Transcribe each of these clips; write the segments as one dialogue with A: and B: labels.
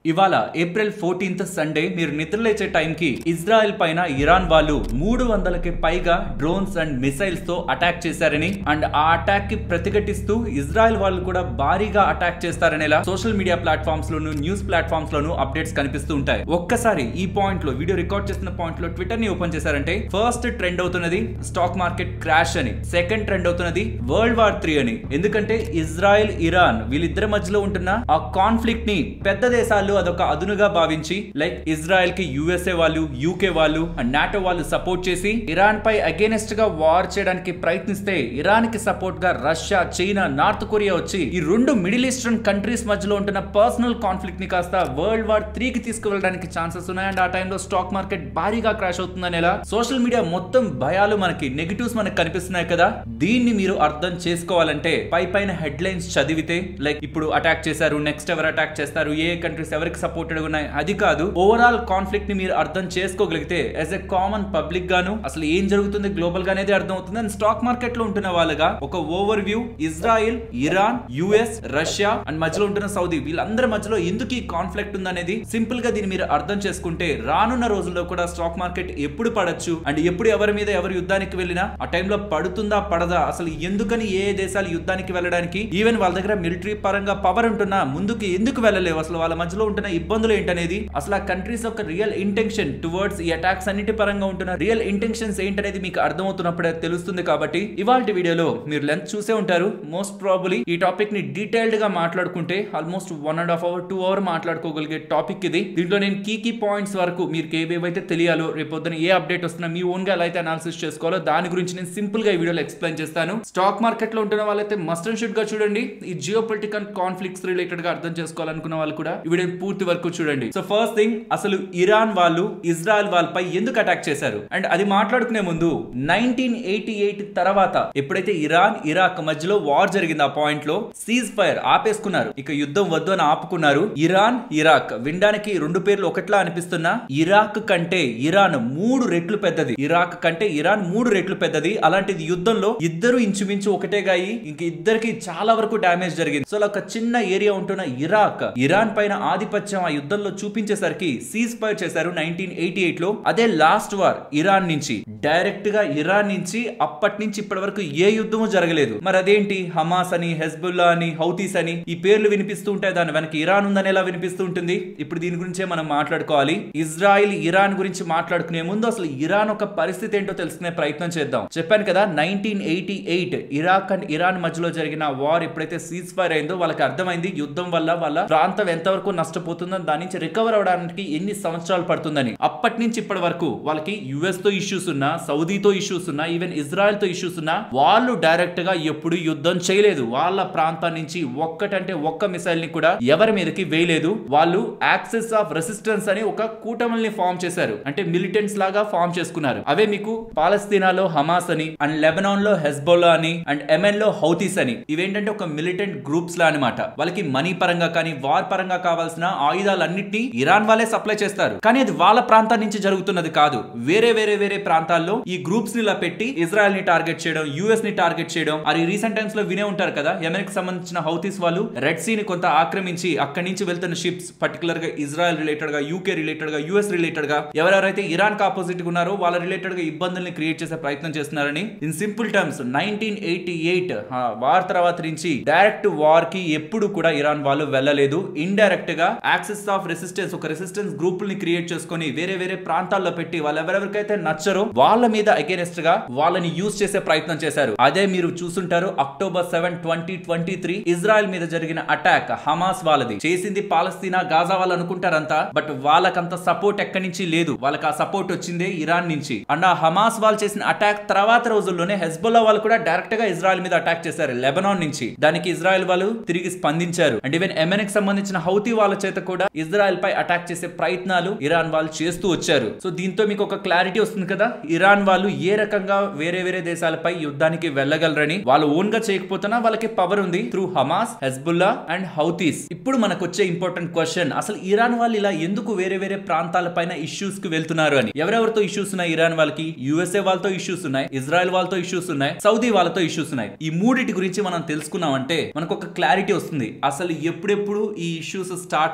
A: ఇవాళ April fourteenth Sunday మీరు నిద్రలేచే టైంకి ఇజ్రాయెల్ పైన ఇరాన్ వాళ్ళు మూడు వందలకి పైగా డ్రోన్స్ అండ్ మిసైల్స్ తో అటాక్ చేశారని అండ్ ఆ అటాక్ కి ప్రతిఘటిస్తూ ఇజ్రాయెల్ వాళ్ళు కూడా భారీగా అటాక్ చేస్తారనేలా సోషల్ మీడియా ప్లాట్ఫామ్స్ లోను న్యూస్ ప్లాట్ఫామ్స్ లోను అప్డేట్స్ కనిపిస్తూ ఉంటాయి ఒక్కసారి ఈ పాయింట్ లో వీడియో రికార్డ్ చేస్తున్న పాయింట్ లో ట్విట్టర్ ని ఓపెన్ చేశారంటే ఫస్ట్ ట్రెండ్ అవుతున్నది స్టాక్ మార్కెట్ క్రాష్ అని సెకండ్ ట్రెండ్ అవుతున్నది వరల్డ్ వార్ త్రీ అని ఎందుకంటే ఇజ్రాయెల్ ఇరాన్ వీళ్ళిద్దరి మధ్యలో ఉంటున్న ఆ కాన్ఫ్లిక్ట్ ని పెద్ద దేశాలు అదొక అదునుగా భావించి లైక్ ఇజ్రాయెల్ కి యుఎస్ఏ వాళ్ళు యూకే వాళ్ళు అండ్ నాటో వాళ్ళు సపోర్ట్ చేసి ఇరాన్ పై అగేనెస్ట్ గా వార్ చేయడానికి ప్రయత్నిస్తే ఇరాన్ కి సపోర్ట్ గా రష్యా చైనా నార్త్ కొరియా వచ్చి ఈ రెండు మిడిల్ ఈస్టర్న్ కంట్రీస్ మధ్యలో ఉంటున్న పర్సనల్ కాన్ఫ్లిక్ట్ ని కాస్త వరల్డ్ వార్ త్రీ కి తీసుకువెళ్ళడానికి ఛాన్సెస్ ఉన్నాయి అండ్ ఆ టైంలో స్టాక్ మార్కెట్ భారీగా క్రాష్ అవుతుందని ఎలా సోషల్ మీడియా మొత్తం భయాలు మనకి నెగిటివ్స్ మనకి కనిపిస్తున్నాయి కదా దీన్ని మీరు అర్థం చేసుకోవాలంటే పై పైన హెడ్ లైన్స్ చదివితే లైక్ ఇప్పుడు అటాక్ చేశారు నెక్స్ట్ ఎవరు అటాక్ చేస్తారు ఏ కంట్రీస్ ఎవరికి సపోర్టెడ్ ఉన్నాయి అది కాదు ఓవరాల్ కాన్ఫ్లిక్ట్ ని మీరు అర్థం చేసుకోగలిగితే యాజ్ ఎ కామన్ పబ్లిక్ గాను అసలు ఏం జరుగుతుంది గ్లోబల్ గా అనేది అర్థం అవుతుంది అండ్ స్టాక్ మార్కెట్ లో ఉంటున్న వాళ్ళగా ఒక overview Israel Iran US Russia and మధ్యలో ఉంటున్న సౌదీ వీళ్ళందరి మధ్యలో ఎందుకు ఈ కాన్ఫ్లిక్ట్ ఉందనేది సింపుల్ గా దీన్ని మీరు అర్థం చేసుకుంటే రానున్న రోజుల్లో కూడా స్టాక్ మార్కెట్ ఎప్పుడు పడచ్చు అండ్ ఎప్పుడు ఎవరి మీద ఎవరు యుద్ధానికి వెళ్ళినా ఆ టైంలో పడుతుందా పడదా అసలు ఎందుకని ఏ ఏ దేశాలు యుద్ధానికి వెళ్ళడానికి ఈవెన్ వాళ్ళ దగ్గర మిలిటరీ పరంగా పవర్ ఉంటున్నా ముందుకు ఎందుకు వెళ్ళలేవు అసలు వాళ్ళ మధ్యలో ఉంటున్న ఇబ్బందులు ఏంటనేది అసలు ఆ కంట్రీస్ యొక్క రియల్ ఇంటెన్షన్ టువర్డ్స్ ఈ అటాక్స్ అన్నిటి పరంగా ఉంటున్న రియల్ ఇంటెన్షన్స్ ఏంటనేది మీకు అర్థమవుతున్నప్పుడే తెలుస్తుంది కాబట్టి ఇవాళ వీడియోలో మీరు లెంత్ చూసే ఉంటారు మోస్ట్ ప్రాబులీ ఈ టాపిక్ ని డీటెయిల్డ్ గా మాట్లాడుకుంటే almost one and half hour two hour మాట్లాడుకోగలిగే టాపిక్ ఇది దీంట్లో నేను కీ కీ పాయింట్స్ వరకు మీరు ఏవేవైతే తెలియాలో రేపొద్దున ఏ అప్డేట్ వస్తున్నా మీ ఓన్ గా ఎలా అయితే అనాలిసిస్ చేసుకోవాలో దాని గురించి నేను సింపుల్ గా ఈ వీడియోలో ఎక్స్ప్లెయిన్ చేస్తాను స్టాక్ మార్కెట్ లో ఉంటున్న వాళ్ళైతే మస్ట్ అండ్ షుడ్ గా చూడండి ఈ జియో పొలిటికల్ కాన్ఫ్లిక్ట్స్ రిలేటెడ్ గా అర్థం చేసుకోవాలనుకున్న వాళ్ళు కూడా ఈ వీడియో పూర్తి వరకు చూడండి సో ఫస్ట్ థింగ్ అసలు ఇరాన్ వాళ్ళు ఇజ్రాయెల్ వాళ్ళపై ఎందుకు అటాక్ చేశారు అండ్ అది మాట్లాడుకునే ముందు నైన్టీన్ ఎయిటీ ఎయిట్ తర్వాత ఎప్పుడైతే ఇరాన్ ఇరాక్ మధ్యలో వార్ జరిగింది ఆ పాయింట్ లో సీజ్ ఫైర్ ఆపేసుకున్నారు ఇక యుద్ధం వద్దు అని ఆపుకున్నారు ఇరాన్ ఇరాక్ వినడానికి రెండు పేర్లు ఒకట్లా అనిపిస్తున్నా ఇరాక్ కంటే ఇరాన్ మూడు రెట్లు పెద్దది ఇరాక్ కంటే ఇరాన్ మూడు రెట్లు పెద్దది అలాంటిది యుద్ధంలో ఇద్దరు ఇంచుమించు ఒకటేగా అయ్యి ఇంక ఇద్దరికి చాలా వరకు డ్యామేజ్ జరిగింది సో అలా ఒక చిన్న ఏరియా ఉంటున్న ఇరాక్ ఇరాన్ పైన ఆధిపత్యం ఆ యుద్ధంలో చూపించేసరికి సీజ్ ఫైర్ చేశారు నైన్టీన్ ఎయిటీ ఎయిట్ లో అదే లాస్ట్ వార్ ఇరాన్ నుంచి డైరెక్ట్ గా ఇరాన్ నుంచి అప్పటి నుంచి ఇప్పటి వరకు ఏ యుద్ధము జరగలేదు మరి అదేంటి హమాస్ అని హెజ్బుల్లా అని హౌతీస్ అని ఈ పేర్లు వినిపిస్తూ ఉంటాయి దాని వెనక ఇరాన్ ఉందని ఎలా వినిపిస్తూ ఉంటుంది ఇప్పుడు దీని గురించే మనం మాట్లాడుకోవాలి ఇజ్రాయిల్ ఇరాన్ గురించి మాట్లాడుకునే ముందు అసలు ఇరాన్ ఒక పరిస్థితి ఏంటో తెలుసుకునే ప్రయత్నం చేద్దాం చెప్పాను కదా nineteen eighty eight Iraq and Iran మధ్యలో జరిగిన వార్ ఎప్పుడైతే సీజ్ ఫైర్ అయిందో వాళ్ళకి అర్థమైంది యుద్ధం వల్ల వాళ్ళ ప్రాంతం ఎంతవరకు నష్టపోతుందో దాని నుంచి రికవర్ అవడానికి ఎన్ని సంవత్సరాలు పడుతుందని అప్పటి నుంచి ఇప్పటి వరకు వాళ్ళకి యుఎస్ తో ఇష్యూస్ ఉన్నా సౌదీతో ఇష్యూస్ ఉన్నా ఈవెన్ ఇజ్రాయెల్ తో ఇష్యూస్ ఉన్నా వాళ్ళు డైరెక్ట్ గా ఎప్పుడు యుద్ధం చేయలేదు వాళ్ళ ప్రాంతం నుంచి ఒక్కటంటే ఒక్క మిసైల్ ని కూడా ఎవరి మీదకి వేయలేదు వాళ్ళు యాక్సెస్ ఆఫ్ రెసిస్టెన్స్ అని ఒక కూటమిల్ని ఫామ్ చేశారు అంటే మిలిటెంట్స్ లాగా ఫామ్ చేసుకున్నారు అవే మీకు పాలస్తీనాలో హమాస్ అని అండ్ లెబనాన్ లో హెస్బోలా అని అండ్ ఎమెన్ లో హౌతీస్ అని ఇవేంటంటే ఒక మిలిటెంట్ గ్రూప్స్ లా అనమాట వాళ్ళకి మనీ పరంగా కానీ వార్ పరంగా కావాల్సిన ఆయుధాలన్నింటినీ ఇరాన్ వాళ్ళే సప్లై చేస్తారు కానీ అది వాళ్ళ ప్రాంతం నుంచి జరుగుతున్నది కాదు వేరే వేరే వేరే ప్రాంతాల్లో ఈ గ్రూప్స్ ని ఇలా పెట్టి ఇజ్రాయెల్ ని టార్గెట్ చేయడం యుఎస్ ని టార్గెట్ చేయడం అది రీసెంట్ టైమ్స్ లో వినే ఉంటారు కదా యెమెన్ కి సంబంధించిన హౌతీస్ వాళ్ళు రెడ్ సీ ని కొంత ఆక్రమించి అక్కడి నుంచి వెళ్తున్న షిప్స్ పర్టికులర్ గా ఇజ్రాయెల్ రిలేటెడ్ గా యూకే రిలేటెడ్ గా యుఎస్ రిలేటెడ్ గా ఎవరెవరైతే ఇరాన్ కి ఆపోజిట్ గా ఉన్నారో వాళ్ళ రిలేటెడ్ గా ఇబ్బందుల్ని క్రియేట్ చేసే ప్రయత్నం చేస్తున్నారని in simple terms nineteen eighty eight war తర్వాత నుంచి డైరెక్ట్ వార్ కి ఎప్పుడు కూడా ఇరాన్ వాళ్ళు వెళ్ళలేదు ఇండైరెక్ట్ గా యాక్సెస్ ఆఫ్ రెసిస్టెన్స్ ఒక రెసిస్టెన్స్ గ్రూప్ ని క్రియేట్ చేసుకొని వేరే వేరే ప్రాంతాల్లో పెట్టి వాళ్ళు ఎవరెవరికైతే నచ్చరో వాళ్ళ మీద అగేనెస్ట్ గా వాళ్ళని యూజ్ చేసే ప్రయత్నం చేశారు అదే మీరు చూసుంటారు October seven twenty twenty three Israel మీద జరిగిన అటాక్ హమాస్ వాళ్ళది చేసింది పాలస్తీనా గాజా వాళ్ళు అనుకుంటారంతా బట్ వాళ్ళకంత సపోర్ట్ ఎక్కడి నుంచి లేదు వాళ్ళకి ఆ సపోర్ట్ వచ్చిందే ఇరాన్ నుంచి అండ్ ఆ హమాస్ వాళ్ళు చేసిన అటాక్ తర్వాత రోజుల్లోనే హెజ్బుల్లా వాళ్ళు కూడా డైరెక్ట్ గా ఇజ్రాయెల్ మీద అటాక్ చేశారు లెబనాన్ నుంచి దానికి ఇజ్రాయెల్ వాళ్ళు తిరిగి స్పందించారు అండ్ ఈవెన్ ఎమెన్ కి సంబంధించిన హౌతీ వాళ్ళ చేత కూడా ఇజ్రాయెల్ పై అటాక్ చేసే ప్రయత్నాలు ఇరాన్ వాళ్ళు చేస్తూ వచ్చారు సో దీంతో మీకు ఒక క్లారిటీ వస్తుంది కదా ఇరాన్ వాళ్ళు ఏ రకంగా వేరే వేరే దేశాలపై యుద్ధానికి వెళ్ళగలరని వాళ్ళు ఓన్ గా చేయకపోతున్నా వాళ్ళకి పవర్ ఉంది through Hamas Hezbollah and Houthis ఇప్పుడు మనకు వచ్చే ఇంపార్టెంట్ క్వశ్చన్ అసలు ఇరాన్ వాళ్ళు ఇలా ఎందుకు వేరే వేరే ప్రాంతాల పైన ఇష్యూస్ కి వెళ్తున్నారు అని ఎవరెవరితో ఇష్యూస్ ఉన్నాయి ఇరాన్ వాళ్ళకి యుఎస్ఏ వాళ్ళతో ఇష్యూస్ ఉన్నాయి ఇజ్రాయెల్ వాళ్ళతో ఇష్యూస్ ఉన్నాయి సౌదీ వాళ్ళతో ఇష్యూస్ ఉన్నాయి ఈ మూడిటి గురించి మనం తెలుసుకున్నామంటే మనకు ఒక క్లారిటీ వస్తుంది అసలు ఎప్పుడెప్పుడు ఈ ఇష్యూస్ స్టార్ట్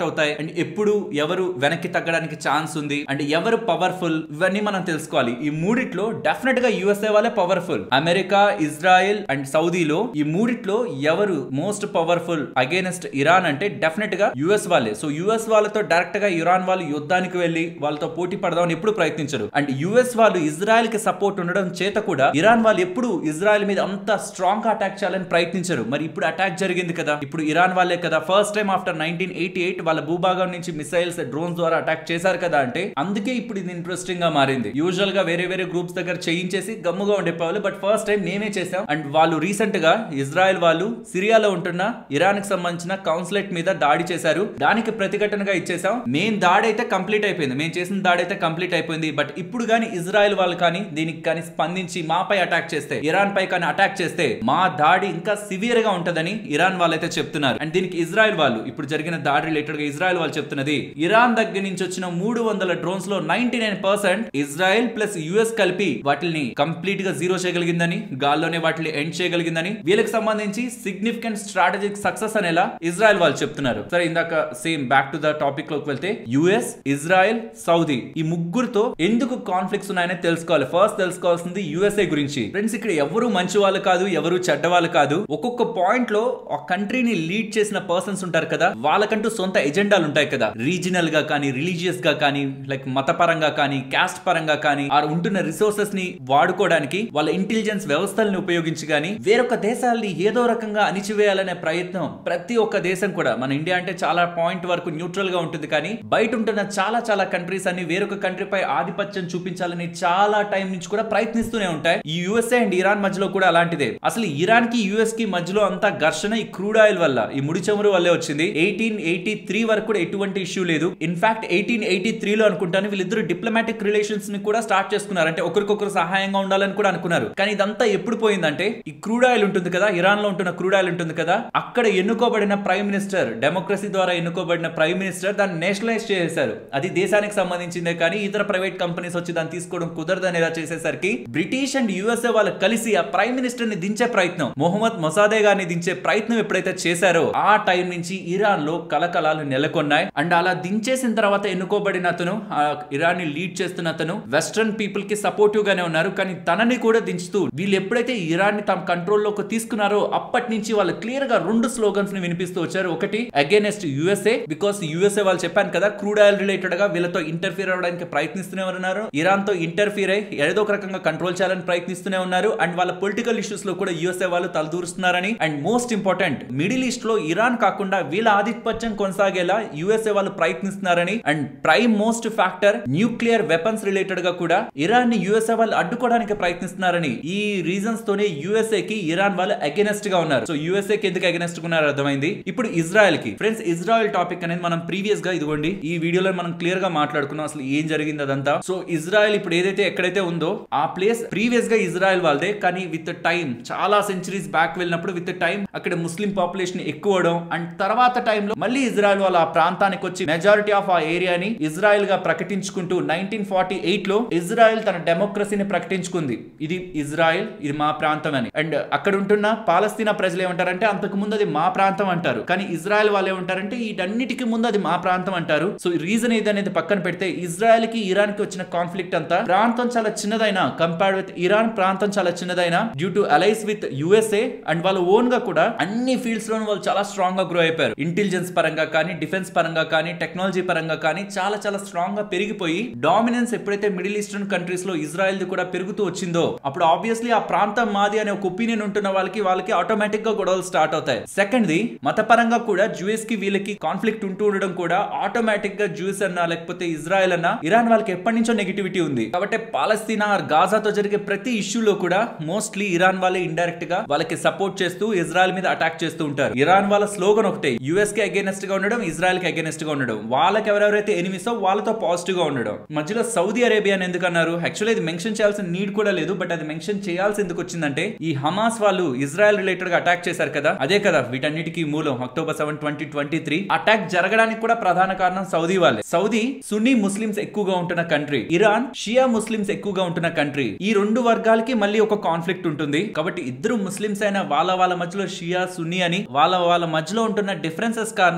A: స్టార్ట్ అవుతాయి అండ్ ఎప్పుడు ఎవరు వెనక్కి తగ్గడానికి ఛాన్స్ ఉంది అండ్ ఎవరు పవర్ఫుల్ ఇవన్నీ మనం తెలుసుకోవాలి ఈ మూడిట్లో డెఫినెట్ గా యుఎస్ఏ వాళ్ళే పవర్ఫుల్ అమెరికా ఇజ్రాయెల్ అండ్ సౌదీలో ఈ మూడిట్లో ఎవరు మోస్ట్ పవర్ఫుల్ అగేనెస్ట్ ఇరాన్ అంటే డెఫినెట్ గా యుఎస్ వాళ్ళే సో యుఎస్ వాళ్ళతో డైరెక్ట్ గా ఇరాన్ వాళ్ళు యుద్ధానికి వెళ్లి వాళ్ళతో పోటీ పడదామని ఎప్పుడు ప్రయత్నించరు అండ్ యుఎస్ వాళ్ళు ఇజ్రాయెల్ కి సపోర్ట్ ఉండడం చేత కూడా ఇరాన్ వాళ్ళు ఎప్పుడు ఇజ్రాయెల్ మీద అంత స్ట్రాంగ్ అటాక్ చేయాలని ప్రయత్నించరు మరి ఇప్పుడు అటాక్ జరిగింది కదా ఇప్పుడు ఇరాన్ వాళ్ళే కదా first time after nineteen eighty eight వాళ్ళ భూభాగం నుంచి మిసైల్స్ డ్రోన్స్ ద్వారా అటాక్ చేశారు కదా అంటే అందుకే ఇప్పుడు ఇది ఇంట్రెస్టింగ్ గా మారింది యూజువల్ గా వేరే వేరే గ్రూప్స్ దగ్గర చేయించేసి గమ్ముగా ఉండిపోవాలి బట్ ఫస్ట్ టైం మేమే చేసాం అండ్ వాళ్ళు రీసెంట్ గా ఇజ్రాయెల్ వాళ్ళు సిరియాలో ఉంటున్న ఇరాన్ కి సంబంధించిన కౌన్సిలేట్ మీద దాడి చేశారు దానికి ప్రతిఘటనగా ఇచ్చేసాం మెయిన్ దాడి అయితే కంప్లీట్ అయిపోయింది మేము చేసిన దాడి అయితే కంప్లీట్ అయిపోయింది బట్ ఇప్పుడు కానీ ఇజ్రాయెల్ వాళ్ళు కానీ దీనికి కానీ స్పందించి మాపై అటాక్ చేస్తే ఇరాన్ పై కానీ అటాక్ చేస్తే మా దాడి ఇంకా సివియర్ గా ఉంటదని ఇరాన్ వాళ్ళు అయితే చెప్తున్నారు అండ్ దీనికి ఇజ్రాయెల్ వాళ్ళు ఇప్పుడు జరిగిన దాడి రిలేటెడ్ గా ఇజ్రాయెల్ వాళ్ళు చెప్తున్నది ఇరాన్ దగ్గర నుంచి వచ్చిన మూడు వందల డ్రోన్స్ లో ninety nine percent Israel plus US కలిపి వాటిని కంప్లీట్ గా జీరో చేయగలిగిందని గాల్లోనే వాటిని ఎండ్ చేయగలిగిందని వీళ్ళకి సంబంధించి సిగ్నిఫికెంట్ స్ట్రాటజిక్ సక్సెస్ అనేలా ఇజ్రాయెల్ వాళ్ళు చెప్తున్నారు సరే ఇందాక same back to the topic లోకి వెళ్తే యుఎస్ ఇజ్రాయెల్ సౌదీ ఈ ముగ్గురుతో ఎందుకు కాన్ఫ్లిక్ట్స్ ఉన్నాయని తెలుసుకోవాలి ఫస్ట్ తెలుసుకోవాల్సింది యుఎస్ఏ గురించి ఫ్రెండ్స్ ఇక్కడ ఎవరు మంచి వాళ్ళు కాదు ఎవరు చెడ్డ వాళ్ళు కాదు ఒక్కొక్క పాయింట్ లో ఆ కంట్రీని లీడ్ చేసిన పర్సన్స్ ఉంటారు కదా వాళ్ళకంటూ సొంత ఎజెండాలు ఉంటాయి కదా రీజనల్ గా కానీ రిలీజియస్ గా కానీ లైక్ మతపరంగా కానీ కాస్ట్ పరంగా కానీ ఆ ఉంటున్న రిసోర్సెస్ ని వాడుకోవడానికి వాళ్ళ ఇంటెలిజెన్స్ వ్యవస్థల్ని ఉపయోగించి కానీ వేరొక దేశాలని ఏదో రకంగా అణిచివేయాలనే ప్రయత్నం ప్రతి ఒక్క దేశం కూడా మన ఇండియా అంటే చాలా పాయింట్ వరకు న్యూట్రల్ గా ఉంటుంది కానీ బయట ఉంటున్న చాలా చాలా కంట్రీస్ అన్ని వేరొక కంట్రీపై ఆధిపత్యం చూపించాలని చాలా టైం నుంచి కూడా ప్రయత్నిస్తూనే ఉంటాయి ఈ యుఎస్ఏ అండ్ ఇరాన్ మధ్యలో కూడా అలాంటిదే అసలు ఇరాన్ కి యుఎస్ కి మధ్యలో అంతా ఘర్షణ ఈ క్రూడ్ ఆయిల్ వల్ల ఈ ముడి చమురు వల్లే వచ్చింది ఎయిటీన్ ఎయిటీ త్రీ వరకు కూడా ఎటువంటి ఇష్యూ లేదు ఇన్ఫాక్ట్ ఎయిటీన్ ఎయిటీ త్రీ లో అనుకుంటాను వీళ్ళిద్దరు డిప్లొమాటిక్ రిలేషన్స్ ని కూడా స్టార్ట్ చేసుకున్నారు అంటే ఒకరికొకరు సహాయంగా ఉండాలని కూడా అనుకున్నారు కానీ ఇదంతా ఎప్పుడు పోయిందంటే ఈ క్రూడ్ ఆయిల్ ఉంటుంది కదా ఇరాన్ లో ఉంటున్న క్రూడ్ ఆయిల్ ఉంటుంది కదా అక్కడ ఎన్నుకోబడిన ప్రైమ్ మినిస్టర్ డెమోక్రసీ ద్వారా ఎన్నుకోబడిన ప్రైమ్ మినిస్టర్ దాన్ని నేషనలైజ్ చేశారు అది దేశానికి సంబంధించిందే కానీ ఇతర ప్రైవేట్ కంపెనీస్ వచ్చి దాన్ని తీసుకోవడం కుదరదని ఇలా చేసేసరికి బ్రిటిష్ అండ్ యుఎస్ఏ వాళ్ళు కలిసి ఆ ప్రైమ్ మినిస్టర్ ని దించే ప్రయత్నం మొహమ్మద్ మొసాదే గారిని దించే ప్రయత్నం ఎప్పుడైతే చేశారో ఆ టైం నుంచి ఇరాన్ లో కలకలాలు నెలకొన్నాయి అండ్ అలా దించేసిన తర్వాత ఎన్నుకోబడిన అతను ఆ ఇరాన్ ని లీడ్ చేస్తున్న అతను వెస్ట్రన్ పీపుల్ కి సపోర్టివ్ గానే ఉన్నారు కానీ తనని కూడా దించుతూ వీళ్ళు ఎప్పుడైతే ఇరాన్ ని తమ కంట్రోల్లోకి తీసుకున్నారో అప్పటి నుంచి వాళ్ళు క్లియర్ గా రెండు స్లోగన్స్ ని వినిపిస్తూ వచ్చారు ఒకటి అగేనెస్ట్ యుఎస్ఏ బికాస్ యుఎస్ఏ వాళ్ళు చెప్పాను కదా క్రూడ్ ఆయిల్ రిలేటెడ్ గా వీళ్ళతో ఇంటర్ఫియర్ అవ్వడానికి ప్రయత్నిస్తూనే ఉన్నారు ఇరాన్ తో ఇంటర్ఫియర్ అయ్యి ఏదో ఒక రకంగా కంట్రోల్ చేయాలని ప్రయత్నిస్తూనే ఉన్నారు అండ్ వాళ్ళ పొలిటికల్ ఇష్యూస్ లో కూడా యుఎస్ఏ వాళ్ళు తలదూరుస్తున్నారని and most important Middle East లో ఇరాన్ కాకుండా వీళ్ళ ఆధిపత్యం కొనసాగేలా యుఎస్ఏ వాళ్ళు ప్రయత్నిస్తున్నారని and prime most factor nuclear weapons related గా కూడా ఇరాన్ ని యుఎస్ఏ వాళ్ళు అడ్డుకోవడానికి ప్రయత్నిస్తున్నారని ఈ రీజన్స్ తోనే యుఎస్ఏ కి ఇరాన్ వాళ్ళు అగెనెస్ట్ గా ఉన్నారు సో యుఎస్ఏ కి ఎందుకు అగెనెస్ట్ గా ఉన్నారు అర్థమైంది ఇప్పుడు ఇజ్రాయెల్ కి ఫ్రెండ్స్ ఇజ్రాయెల్ టాపిక్ అనేది మనం ప్రీవియస్ గా ఇదిగోండి ఈ వీడియోలో మనం క్లియర్ గా మాట్లాడుకున్నాం అసలు ఏం జరిగింది అదంతా సో ఇజ్రాయెల్ ఇప్పుడు ఏదైతే ఎక్కడైతే ఉందో ఆ ప్లేస్ ప్రీవియస్ గా ఇజ్రాయెల్ వాళ్ళదే కానీ విత్ టైం చాలా సెంచరీస్ బ్యాక్ వెళ్ళినప్పుడు విత్ టైం అక్కడ ముస్లిం పాపులేషన్ ఎక్కువ అవడం అండ్ తర్వాత టైంలో మళ్ళీ ఇజ్రాయెల్ వాళ్ళ ఆ ప్రాంతానికి వచ్చి మెజారిటీ ఆఫ్ ఆ ఏరియాని ఇజ్రాయెల్ గా ప్రకటించుకుంటూ నైన్టీన్ ఫార్టీ ఎయిట్ లో ఇజ్రాయెల్ తన డెమోక్రసీని ప్రకటించుకుంది ఇది ఇజ్రాయెల్ ఇది మా ప్రాంతం అని అండ్ అక్కడ ఉంటున్న పాలస్తీనా ప్రజలు ఏమంటారంటే అంతకు ముందు అది మా ప్రాంతం అంటారు కానీ ఇజ్రాయెల్ వాళ్ళు ఏమంటారంటే వీటన్నిటికీ ముందు అది మా ప్రాంతం అంటారు సో రీజన్ ఏది అనేది పక్కన పెడితే ఇజ్రాయెల్ కి ఇరాన్ కి వచ్చిన కాన్ఫ్లిక్ట్ అంతా ప్రాంతం చాలా చిన్నదైనా కంపేర్డ్ విత్ ఇరాన్ ప్రాంతం చాలా చిన్నదైనా due to allies with USA and వాళ్ళ ఓన్ గా కూడా అన్ని ఫీల్డ్స్ లోనూ వాళ్ళు చాలా స్ట్రాంగ్ గా గ్రో అయిపోయారు ఇంటెలిజెన్స్ పరంగా కానీ డిఫెన్స్ పరంగా కానీ టెక్నాలజీ పరంగా కానీ చాలా చాలా స్ట్రాంగ్ గా పెరిగిపోయి డామినెన్స్ ఎప్పుడైతే మిడిల్ ఈస్టర్న్ కంట్రీస్ లో ఇజ్రాయెల్ ది కూడా పెరుగుతూ వచ్చిందో అప్పుడు ఆబ్వియస్లీ ఆ ప్రాంతం మాది అనే ఒక ఒపీనియన్ ఉంటున్న వాళ్ళకి వాళ్ళకి ఆటోమేటిక్ గా గొడవలు స్టార్ట్ అవుతాయి సెకండ్ ది మతపరంగా కూడా జూఎస్ కి వీళ్ళకి కాన్ఫ్లిక్ట్ ఉంటూ ఉండడం కూడా ఆటోమేటిక్ గా జూస్ అన్నా లేకపోతే ఇజ్రాయెల్ అన్నా ఇరాన్ వాళ్ళకి ఎప్పటి నుంచో నెగిటివిటీ ఉంది కాబట్టి పాలస్తీనా ఆర్ గాజాతో జరిగే ప్రతి ఇష్యూలో కూడా మోస్ట్లీ ఇరాన్ వాళ్ళే ఇండైరెక్ట్ గా వాళ్ళకి సపోర్ట్ చేస్తూ ఇజ్రాయెల్ మీద అటాక్ చేస్తూ ఉంటారు ఇరాన్ వాళ్ళ స్లోగన్ ఒకటే యుఎస్ కి అగేనెస్ట్ గా ఉండడం ఇజ్రాయెల్ కి అగేనెస్ట్ గా ఉండడం వాళ్ళకి ఎవరెవరైతే ఎనిమిసో వాళ్ళతో పాజిటివ్ గా ఉండడం మధ్యలో సౌదీ అరేబియా అని ఎందుకు అన్నారు యాక్చువల్లీ ఇది మెన్షన్ చేయాల్సిన నీడ్ కూడా లేదు బట్ అది మెన్షన్ చేయాల్సి ఎందుకు వచ్చిందంటే ఈ హమాస్ వాళ్ళు ఇజ్రాయెల్ రిలేటెడ్ గా అటాక్ చేశారు కదా అదే కదా వీటన్నిటికీ మూలం October seven twenty twenty three attack జరగడానికి కూడా ప్రధాన కారణం సౌదీ వాళ్ళే సౌదీ సున్నీ ముస్లిమ్స్ ఎక్కువగా ఉంటున్న కంట్రీ ఇరాన్ షియా ముస్లిమ్స్ ఎక్కువగా ఉంటున్న కంట్రీ ఈ రెండు వర్గాలకి మళ్ళీ ఒక కాన్ఫ్లిక్ట్ ఉంటుంది కాబట్టి ఇద్దరు ముస్లిమ్స్ అయిన వాళ్ళ వాళ్ళ మధ్యలో షియా సున్నీ అని వాళ్ళ వాళ్ళ మధ్యలో ఉంటున్న డిఫరెన్సెస్ కారణంగా సౌదీ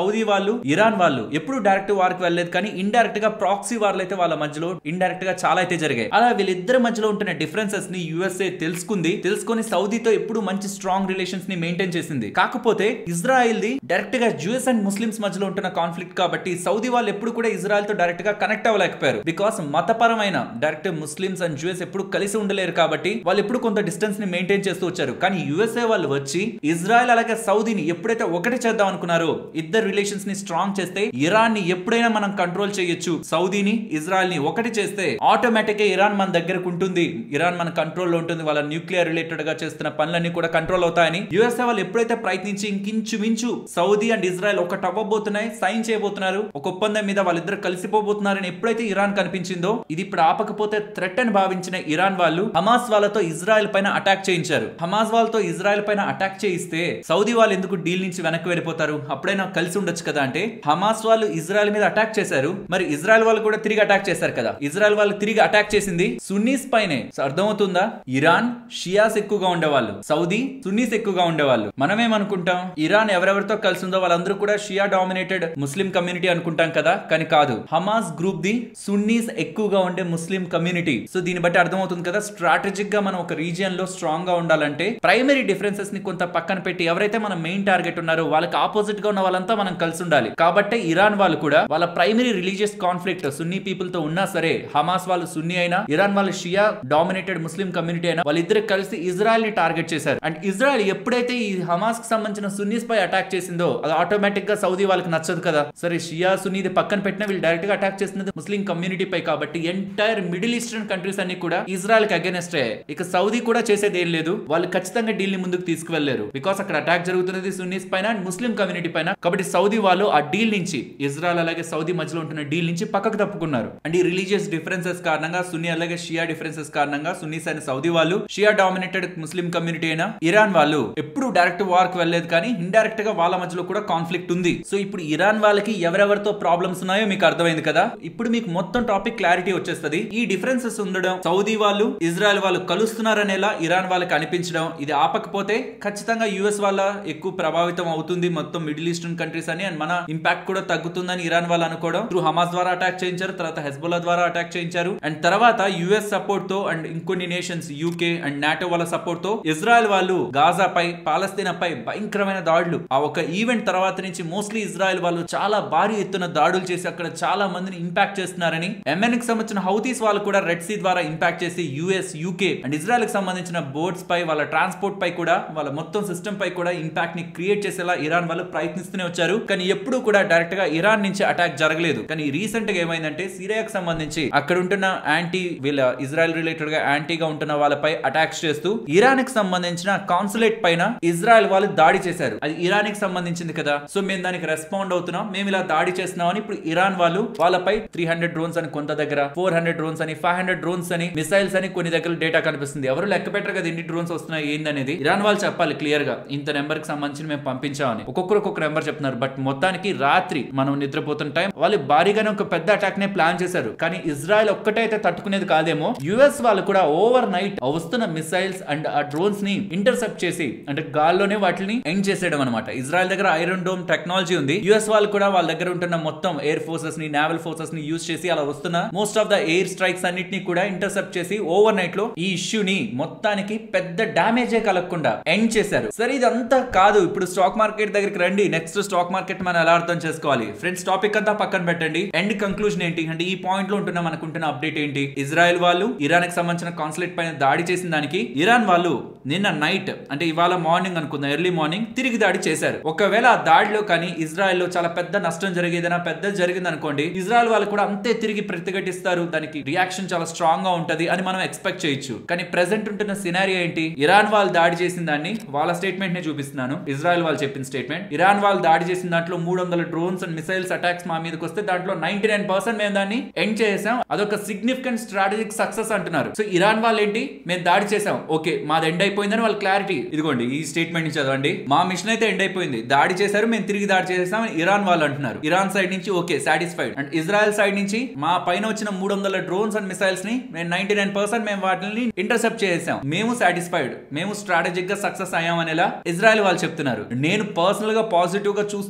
A: సౌదీ వాళ్ళు ఇరాన్ వాళ్ళు ఎప్పుడు డైరెక్ట్ వార్ కి వెళ్ళలేదు కానీ ఇండైరెక్ట్ గా ప్రాక్సీ వార్లు అయితే వాళ్ళ మధ్యలో ఇండైరెక్ట్ గా చాలా అయితే జరిగాయి అలా వీళ్ళిద్దరి మధ్యలో ఉంటున్న డిఫరెన్సెస్ ని యుఎస్ఏ తెలుసుకుంది తెలుసుకొని సౌదీతో ఎప్పుడు మంచి స్ట్రాంగ్ రిలేషన్స్ ని మెయింటైన్ చేసింది కాకపోతే ఇజ్రాయెల్ ది డైరెక్ట్ గా జ్యూస్ అండ్ ముస్లిమ్స్ మధ్యలో ఉంటున్న కాన్ఫ్లిక్ట్ కాబట్టి సౌదీ వాళ్ళు ఎప్పుడు కూడా ఇజ్రాయెల్ తో డైరెక్ట్ గా కనెక్ట్ అవ్వలేకపోయారు బికాస్ మతపరమైన డైరెక్ట్ ముస్లిమ్స్ అండ్ జ్యూస్ ఎప్పుడు కలిసి ఉండలేరు కాబట్టి వాళ్ళు ఎప్పుడు కొంత డిస్టెన్స్ ని మెయింటైన్ చేస్తూ వచ్చారు కానీ యుఎస్ఏ వాళ్ళు వచ్చి ఇజ్రాయెల్ అలాగే సౌదీని ఎప్పుడైతే ఒకటి చేద్దాం అనుకున్నారో ఇద్దరు రిలేషన్స్ ని స్ట్రాంగ్ చేస్తే ఇరాన్ ని ఎప్పుడైనా మనం కంట్రోల్ చేయొచ్చు సౌదీని ఇజ్రాయెల్ ని ఒకటి చేస్తే ఆటోమేటిక్ గా ఇరాన్ మన దగ్గరకు ఉంటుంది ఇరాన్ మన కంట్రోల్ లో ఉంటుంది వాళ్ళ న్యూక్లియర్ రిలేటెడ్ గా చేస్తున్న పనులన్నీ కూడా కంట్రోల్ అవుతాయని యుఎస్ఏ వాళ్ళు ఎప్పుడైతే ప్రయత్నించి ఇంకించుమించు సౌదీ అండ్ ఇజ్రాయెల్ ఒకటి అవ్వబోతున్నాయి సైన్ చేయబోతున్నారు ఒక ఒప్పందం మీద వాళ్ళిద్దరు కలిసిపోబోతున్నారని ఎప్పుడైతే ఇరాన్ కనిపించిందో ఇది ఇప్పుడు ఆపకపోతే థ్రెట్ అని భావించిన ఇరాన్ వాళ్ళు హమాస్ వాళ్ళతో ఇజ్రాయెల్ పైన అటాక్ చేయించారు హమాస్ వాళ్ళతో ఇజ్రాయెల్ పైన అటాక్ చేయిస్తే సౌదీ వాళ్ళు ఎందుకు డీల్ నుంచి వెనక్కి వెళ్ళిపోతారు అప్పుడైనా కలిసి ఉండొచ్చు కదా అంటే హమాస్ వాళ్ళు ఇజ్రాయెల్ మీద అటాక్ చేశారు మరి ఇజ్రాయెల్ వాళ్ళు కూడా తిరిగి అటాక్ చేశారు కదా ఇజ్రాయెల్ వాళ్ళు తిరిగి అటాక్ చేసింది సున్నీస్ పైనే సో అర్థమవుతుందా ఇరాన్ షియాస్ ఎక్కువగా ఉండేవాళ్ళు సౌదీ సున్నీస్ ఎక్కువగా ఉండేవాళ్ళు మనమేమనుకుంటాం ఇరాన్ ఎవరెవరితో కలిసి ఉందో వాళ్ళందరూ కూడా షియా డామినేటెడ్ ముస్లిం కమ్యూనిటీ అనుకుంటాం కదా కానీ కాదు హమాస్ గ్రూప్ ది సున్నీస్ ఎక్కువగా ఉండే ముస్లిం కమ్యూనిటీ సో దీన్ని బట్టి అర్థమవుతుంది కదా స్ట్రాటజిక్ గా మనం ఒక రీజియన్ లో స్ట్రాంగ్ గా ఉండాలంటే ప్రైమరీ డిఫరెన్సెస్ ని కొంత పక్కన పెట్టి ఎవరైతే మన మెయిన్ టార్గెట్ ఉన్నారో వాళ్ళకి ఆపోజిట్ గా ఉన్న వాళ్ళంతా మనం కలిసి ఉండాలి కాబట్టి ఇరాన్ వాళ్ళు కూడా వాళ్ళ primary religious conflict Sunni people తో ఉన్నా సరే హమాస్ వాళ్ళు సున్నీ అయినా ఇరాన్ వాళ్ళు షియా డామినేటెడ్ ముస్లిం కమ్యూనిటీ అయినా వాళ్ళిద్దరు కలిసి ఇజ్రాయెల్ ని టార్గెట్ చేశారు అండ్ ఇజ్రాయెల్ ఎప్పుడైతే ఈ హమాస్ కి సంబంధించిన సున్నీస్ పై అటాక్ చేసిందో అది ఆటోమేటిక్ గా సౌదీ వాళ్ళకి నచ్చదు కదా సరే షియా సున్నీది పక్కన పెట్టినా వీళ్ళు డైరెక్ట్ గా అటాక్ చేస్తున్నది ముస్లిం కమ్యూనిటీ పై కాబట్టి ఎంటైర్ మిడిల్ ఈస్టర్న్ కంట్రీస్ అన్ని కూడా ఇజ్రాయెల్ కి అగేనెస్ట్ అయ్యాయి ఇక సౌదీ కూడా చేసేది ఏం లేదు వాళ్ళు ఖచ్చితంగా డీల్ ని ముందుకు తీసుకువెళ్లారు బికాస్ అక్కడ అటాక్ జరుగుతున్నది సున్నీస్ పైన అండ్ ముస్లిం కమ్యూనిటీ పైన కాబట్టి సౌదీ వాళ్ళు ఆ డీల్ నుంచి ఇజ్రాయెల్ అలాగే సౌదీ మధ్యలో ఉంటున్న డీల్ నుంచి పక్కకు తప్పుకున్నారు అండ్ ఈ రిలీజియస్ డిఫరెన్సెస్ కారణంగా సున్నీ అలాగే షియా డిఫరెన్సెస్ కారణంగా సున్నీస్ అయిన సౌదీ వాళ్ళు షియా డామినేటెడ్ ముస్లిం కమ్యూనిటీ అయినా ఇరాన్ వాళ్ళు ఎప్పుడు డైరెక్ట్ వార్ కి వెళ్ళలేదు కానీ ఇండైరెక్ట్ గా వాళ్ళ మధ్యలో కూడా కాన్ఫ్లిక్ట్ ఉంది సో ఇప్పుడు ఇరాన్ వాళ్ళకి ఎవరెవరితో ప్రాబ్లమ్స్ ఉన్నాయో మీకు అర్థమైంది కదా ఇప్పుడు మీకు మొత్తం టాపిక్ క్లారిటీ వచ్చేస్తుంది ఈ డిఫరెన్సెస్ ఉండడం సౌదీ వాళ్ళు ఇజ్రాయెల్ వాళ్ళు కలుస్తున్నారనేలా ఇరాన్ వాళ్ళకి అనిపించడం ఇది ఆపకపోతే ఖచ్చితంగా యుఎస్ వాళ్ళ ఎక్కువ ప్రభావితం అవుతుంది మొత్తం మిడిల్ ఈస్టర్న్ కంట్రీస్ అని అండ్ మన ఇంపాక్ట్ కూడా తగ్గుతుందని ఇరాన్ వాళ్ళు అనుకోవడం త్రూ హమాస్ ద్వారా అటాక్ చేయించారు తర్వాత హెస్బుల్లా ద్వారా అటాక్ చేయించారు అండ్ తర్వాత యుఎస్ సపోర్ట్ తో అండ్ ఇంకొన్ని నేషన్స్ యూకే అండ్ నాటో వాళ్ళ సపోర్ట్ తో ఇజ్రాయెల్ వాళ్ళు గాజా పై పాలస్తీనా పై భయంకరమైన దాడులు ఆ ఒక ఈవెంట్ తర్వాత నుంచి మోస్ట్లీ ఇజ్రాయెల్ వాళ్ళు చాలా భారీ ఎత్తున దాడులు చేసి అక్కడ చాలా మందిని ఇంపాక్ట్ చేస్తున్నారని ఎంఎన్ కి సంబంధించిన హౌతీస్ వాళ్ళు కూడా రెడ్ సీ ద్వారా ఇంపాక్ట్ చేసి యుఎస్ యూకే అండ్ ఇజ్రాయెల్ కి సంబంధించిన బోర్డ్స్ పై వాళ్ళ ట్రాన్స్పోర్ట్ పై కూడా వాళ్ళ మొత్తం సిస్టమ్ పై కూడా ఇంపాక్ట్ ని క్రియేట్ చేసేలా ఇరాన్ వాళ్ళు ప్రయత్నిస్తూనే వచ్చారు కానీ ఎప్పుడు కూడా డైరెక్ట్ గా ఇరాన్ నుంచి అటాక్ జరగలేదు కానీ రీసెంట్ గా ఏమైందంటే సిరియాకి సంబంధించి అక్కడ ఉంటున్న యాంటీ వీళ్ళ ఇజ్రాయెల్ రిలేటెడ్ గా యాంటీగా ఉంటున్న వాళ్ళపై అటాక్స్ చేస్తూ ఇరాన్ కి సంబంధించిన కాన్సులేట్ పైన ఇజ్రాయెల్ వాళ్ళు దాడి చేశారు అది ఇరాన్ కి సంబంధించింది కదా సో మేము దానికి రెస్పాండ్ అవుతున్నాం మేము ఇలా దాడి చేస్తున్నాం అని ఇప్పుడు ఇరాన్ వాళ్ళు వాళ్ళపై త్రీ హండ్రెడ్ డ్రోన్స్ అని కొంత దగ్గర ఫోర్ హండ్రెడ్ డ్రోన్స్ అని ఫైవ్ హండ్రెడ్ డ్రోన్స్ అని మిసైల్స్ అని కొన్ని దగ్గర డేటా కనిపిస్తుంది ఎవరు లెక్క పెట్టరు కదా ఎన్ని డ్రోన్స్ వస్తున్నాయి ఏందనేది ఇరాన్ వాళ్ళు చెప్పాలి క్లియర్ గా ఇంత నెంబర్ కి సంబంధించి మేము పంపించామని ఒక్కొక్కరు ఒక్కొక్క నెంబర్ చెప్తున్నారు బట్ మొత్తానికి రాత్రి మనం నిద్రపోతున్న టైం వాళ్ళు భారీగానే ఒక పెద్ద అటాక్ నే ప్లాన్ చేశారు కానీ ఇజ్రాయెల్ ఒక్కటే అయితే తట్టుకునేది కాదేమో యుఎస్ వాళ్ళు కూడా ఓవర్ నైట్ వస్తున్న మిసైల్స్ అండ్ ఆ డ్రోన్స్ ని ఇంటర్సెప్ట్ చేసి అంటే గాల్లోనే వాటిని ఎండ్ చేసేయడం అనమాట ఇజ్రాయెల్ దగ్గర ఐరన్ డోమ్ టెక్నాలజీ ఉంది యుఎస్ వాళ్ళు కూడా వాళ్ళ దగ్గర ఉంటున్న మొత్తం ఎయిర్ ఫోర్సెస్ ని నావల్ ఫోర్సెస్ ని యూజ్ చేసి అలా వస్తున్న most of the air strikes అన్నిటిని కూడా ఇంటర్సెప్ట్ చేసి ఓవర్ నైట్ లో ఈ ఇష్యూని మొత్తానికి పెద్ద డామేజే కలగకుండా ఎండ్ చేశారు సరే ఇదంతా కాదు ఇప్పుడు స్టాక్ మార్కెట్ దగ్గరికి రండి నెక్స్ట్ స్టాక్ మార్కెట్ మనం ఎలా అర్థం చేసుకోవాలి ఫ్రెండ్స్ టాపిక్ అంతా పక్కన పెట్టండి ఎండ్ కంక్లూజన్ ఏంటి అంటే ఈ పాయింట్ లో ఉంటున్న మనకుంటున్న అప్డేట్ ఏంటి ఇజ్రాయెల్ వాళ్ళు ఇరాన్ కి సంబంధించిన కాన్సులేట్ పైన దాడి చేసిన దానికి ఇరాన్ వాళ్ళు నిన్న నైట్ అంటే ఇవాళ మార్నింగ్ అనుకుందాం ఎర్లీ మార్నింగ్ తిరిగి దాడి చేశారు ఒకవేళ ఆ దాడిలో కానీ ఇజ్రాయెల్ లో చాలా పెద్ద నష్టం జరిగేదైనా పెద్ద జరిగింది అనుకోండి ఇజ్రాయెల్ వాళ్ళు కూడా అంతే తిరిగి ప్రతిఘటిస్తారు దానికి రియాక్షన్ చాలా స్ట్రాంగ్ గా ఉంటది అని మనం ఎక్స్పెక్ట్ చేయొచ్చు కానీ ప్రెసెంట్ ఉంటున్న సినారియో ఏంటి ఇరాన్ వాళ్ళు దాడి చేసిన దాన్ని వాళ్ళ స్టేట్మెంట్ నే చూపిస్తున్నాను ఇజ్రాయెల్ వాళ్ళు చెప్పిన స్టేట్మెంట్ ఇరాన్ వాళ్ళు దాడి చేసిన దాంట్లో మూడు వందల డ్రోన్స్ అండ్ మిసైల్స్ అటాక్స్ మా మీదకి వస్తే దాంట్లో నైన్టీ నైన్ పర్సెంట్ మేము దాన్ని ఎండ్ చేసాం అదొక సిగ్నిఫికెంట్ స్ట్రాటజిక్ సక్సెస్ అంటున్నారు సో ఇరాన్ వాళ్ళు ఏంటి మేము దాడి చేసాం ఓకే మాది ఎండ్ అయిపోయిందని వాళ్ళ క్లారిటీ ఇదిగోండి ఈ స్టేట్మెంట్ ని చదవండి మా మిషన్ అయితే ఎండ్ అయిపోయింది దాడి చేశారు మేము తిరిగి దాడి చేసాం ఇరాన్ వాళ్ళు అంటున్నారు ఇరాన్ సైడ్ నుంచి okay satisfied and Israel side నుంచి మా పైన వచ్చిన మూడు వందల డ్రోన్స్ అండ్ మిసైల్స్ ని మేము నైన్టీ నైన్ పర్సెంట్ మేము వాటిని ఇంటర్సెప్ట్ చేసాం మేము సాటిస్ఫైడ్ మేము స్ట్రాటజిక్ గా సక్సెస్ అయ్యాం అనేలా ఇజ్రాయెల్ వాళ్ళు చెప్తున్నారు నేను పర్సనల్ గా పాజిటివ్ గా చూస్తూ